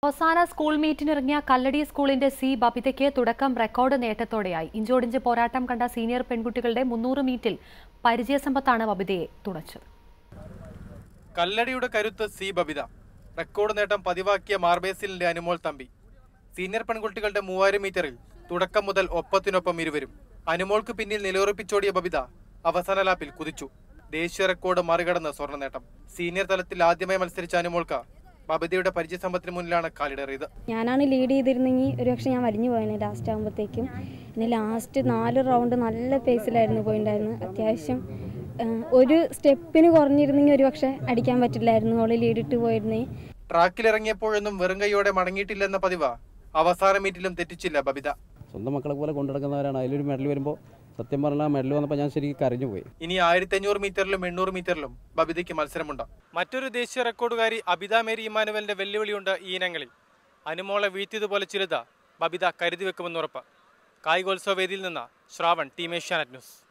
അവസാന സ്കൂൾ മീറ്റിനിറങ്ങിയ കല്ലടി സ്കൂളിന്റെ സി ബബിതയ്ക്ക് തുടക്കം റെക്കോർഡ് നേട്ടത്തോടെയായി ഇഞ്ചോടിഞ്ച് പോരാട്ടം കണ്ട സീനിയർ പെൺകുട്ടികളുടെ മുന്നൂറ് മീറ്റിൽ പരിചയസമ്പത്താണ് ബബിതയെ തുണച്ചത് കല്ലടിയുടെ കരുത്ത് സി ബബിത റെക്കോർഡ് നേട്ടം പതിവാക്കിയ മാർബേസിലിന്റെ അനുമോൾ തമ്പി സീനിയർ പെൺകുട്ടികളുടെ മൂവായിരം മീറ്ററിൽ തുടക്കം മുതൽ ഒപ്പത്തിനൊപ്പം ഇരുവരും അനുമോൾക്ക് പിന്നിൽ നിലയുറപ്പിച്ചോടിയ ബബിത അവസാന ലാപ്പിൽ കുതിച്ചു ദേശീയ റെക്കോർഡ് മറികടന്ന് സ്വർണ്ണ നേട്ടം സീനിയർ തലത്തിൽ ആദ്യമായി മത്സരിച്ച അനുമോൾക്ക് ബബിതയുടെ പരിചയസമ്പത്തിന് മുന്നിലാണ് കാലിടറിയത് ഞാനാണ് ലീഡ് ചെയ്തിരുന്നെങ്കിൽ ഒരുപക്ഷെ ഞാൻ വലിഞ്ഞു പോയേനെ ലാസ്റ്റ് ആകുമ്പോഴത്തേക്കും പിന്നെ ലാസ്റ്റ് നാല് റൗണ്ട് നല്ല പേസിലായിരുന്നു പോയിണ്ടായിരുന്നു അത്യാവശ്യം ആ, ഒരു സ്റ്റെപ്പിന് കുറഞ്ഞിരുന്നെങ്കിൽ ഒരുപക്ഷെ അടിക്കാൻ പറ്റില്ലായിരുന്നു ഓള് ലീഡിട്ട് പോയിരുന്നേ ട്രാക്കിലിറങ്ങിയപ്പോഴൊന്നും വെറും കൈയോടെ മടങ്ങിയിട്ടില്ലെന്ന പതിവ് അവസാന മീറ്റിലും തെറ്റിച്ചില്ല ബബിത സ്വന്തം മക്കളെ പോലെ കൊണ്ടു നടക്കുന്നവരാണ് അതിലൊരു മെഡൽ വരുമ്പോൾ സത്യം പറഞ്ഞാൽ മെഡൽ വന്നപ്പോൾ ഞാൻ ശരിക്കും കരഞ്ഞു പോയി ഇനി ആയിരത്തി അഞ്ഞൂറ് മീറ്ററിലും എണ്ണൂറ് മീറ്ററിലും ബബിതയ്ക്ക് മത്സരമുണ്ട് മറ്റൊരു ദേശീയ റെക്കോർഡുകാരി അബിത മേരി ഇമാനുവലിന്റെ വെല്ലുവിളിയുണ്ട് ഈ ഇനങ്ങളിൽ അനുമോളെ വീഴ്ത്തിയതുപോലെ ചിലത ബബിത കരുതി വെക്കുമെന്ന് ഉറപ്പ് കായികോത്സവ വേദിയിൽ നിന്ന് ശ്രാവൺ ടീം ഏഷ്യാനെറ്റ് ന്യൂസ്